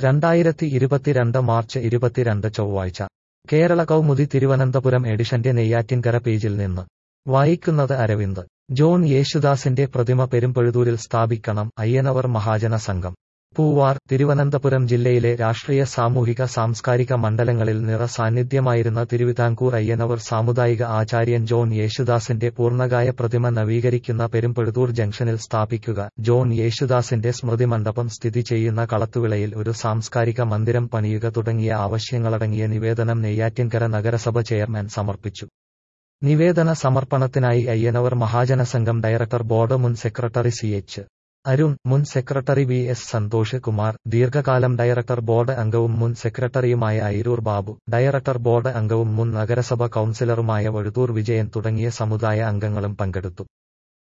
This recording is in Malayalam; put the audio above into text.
രണ്ടായിരത്തി ഇരുപത്തിരണ്ട് മാർച്ച് ഇരുപത്തിരണ്ട് ചൊവ്വാഴ്ച കേരള കൗമുദി തിരുവനന്തപുരം എഡിഷന്റെ നെയ്യാറ്റിൻകര പേജിൽ നിന്ന് വായിക്കുന്നത് അരവിന്ദ് ജോൺ യേശുദാസിന്റെ പ്രതിമ പെരുമ്പഴുതൂരിൽ സ്ഥാപിക്കണം അയ്യനവർ മഹാജന സംഘം പൂവാർ തിരുവനന്തപുരം ജില്ലയിലെ രാഷ്ട്രീയ സാമൂഹിക സാംസ്കാരിക മണ്ഡലങ്ങളിൽ നിറ സാന്നിധ്യമായിരുന്ന തിരുവിതാംകൂർ അയ്യനവർ സാമുദായിക ആചാര്യൻ ജോൺ യേശുദാസിന്റെ പൂർണ്ണകായ പ്രതിമ നവീകരിക്കുന്ന പെരുമ്പഴുതൂർ ജംഗ്ഷനിൽ സ്ഥാപിക്കുക ജോൺ യേശുദാസിന്റെ സ്മൃതി മണ്ഡപം സ്ഥിതി ചെയ്യുന്ന കളത്തുവിളയിൽ ഒരു സാംസ്കാരിക മന്ദിരം പണിയുക തുടങ്ങിയ ആവശ്യങ്ങളടങ്ങിയ നിവേദനം നെയ്യാറ്റിൻകര നഗരസഭ ചെയർമാൻ സമർപ്പിച്ചു നിവേദന സമർപ്പണത്തിനായി അയ്യനവർ മഹാജനസംഘം ഡയറക്ടർ ബോർഡ് മുൻ സെക്രട്ടറി സി എച്ച് അരുൺ മുൻ secretary V S Santhosh Kumar ദീർഘകാലം ഡയറക്ടർ ബോർഡ് അംഗവും മുൻ സെക്രട്ടറിയുമായ ഐരൂർ ബാബു ഡയറക്ടർ ബോർഡ് അംഗവും മുൻ നഗരസഭ കൌൺസിലറുമായ വഴുതൂർ വിജയൻ തുടങ്ങിയ സമുദായ അംഗങ്ങളും പങ്കെടുത്തു